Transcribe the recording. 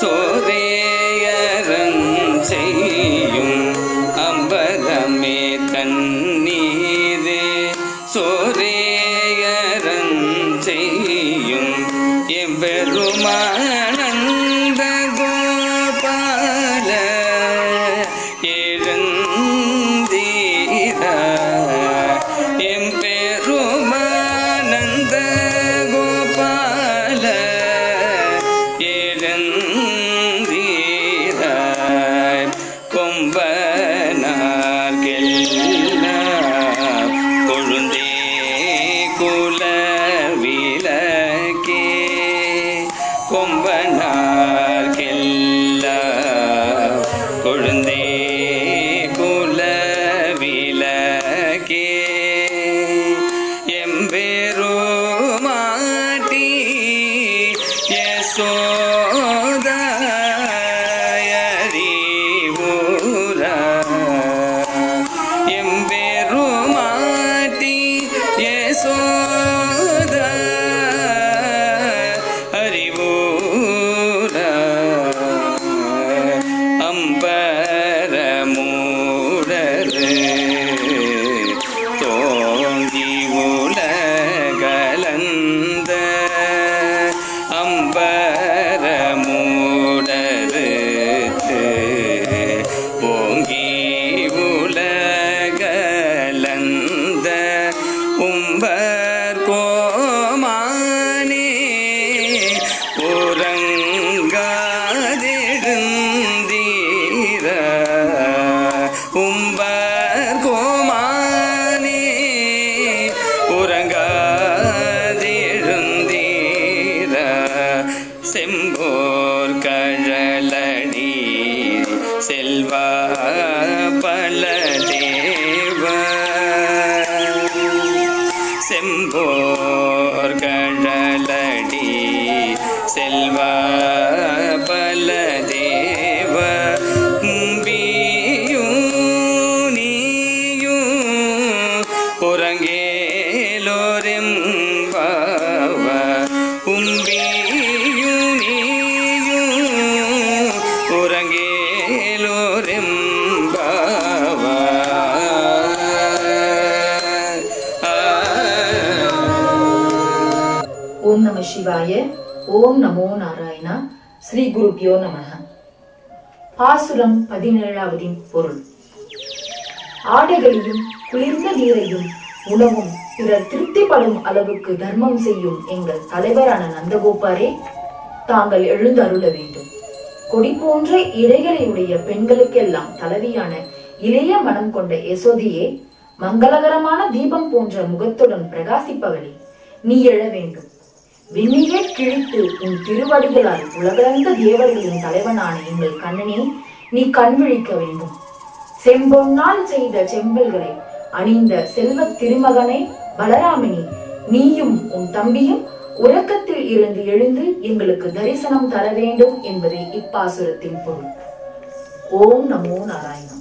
சோரேயரன் செய்யும் அம்பலமே தண்ணீரே சோரேயரன் செய்யும் எம்பெருமானந்த கோபால எழுந்தீரா எம்பெருமானந்த கோபால எழுந்தீரா கொம்பனார்கெல்லாம் கொழுந்தே குல விளக்கே கொம்பனார்கெல்லாம் கொழுந்தே குல விளக்கே எம்பெருமாட்டி யசோதயறிவுரா எம்பெருமாட்டி யசோத அறிவுரா அம்பரமூடரு தோங்கி உலகலந்த அம்பரமூடரு ஓங்கி உலகலந்த உம்பர் கோமானே உறங்காதிருந்தீர உம்பர் கோமானே உறங்காதிருந்தீர செம்போர் கழலடி செல்வா பல தேவ செம்போர் கழலடி செல்வா பல தேவ உம்பியும் நீயும் உறங்கேலோரெம்பாவ உம்பியும் நீயும் உறங்கேலோரெம்பாவ ஓம் நம சிவாய ஓம் நமோ நாராயணா ஸ்ரீ குருபியோ நமக பாசுரம் பதினேழாவதின் பொருள் ஆடைகளையும் குளிர்ந்த நீரையும் உணவும் பிறர் திருப்திப்படும் அளவுக்கு தர்மம் செய்யும் எங்கள் தலைவரான நந்தகோபாரே தாங்கள் எழுந்தருள வேண்டும் கொடி போன்ற இறைகளையுடைய பெண்களுக்கெல்லாம் தலைவியான இளைய மனம் கொண்ட யசோதியே மங்களகரமான தீபம் போன்ற முகத்துடன் பிரகாசிப்பவளே நீ எழ வேண்டும் விண்ணிலே கிழித்து உன் திருவடிகளால் உலகளந்த தேவர்களின் தலைவனான எங்கள் கண்ணனே நீ கண் விழிக்க வேண்டும் செம்பொன்னால் செய்த செம்பல்களை அணிந்த செல்வத் திருமகனே பலராமினி நீயும் உன் தம்பியும் உறக்கத்தில் இருந்து எழுந்து எங்களுக்கு தரிசனம் தர வேண்டும் என்பதே இப்பாசுரத்தின் பொருள் ஓம் நமோ நாராயணா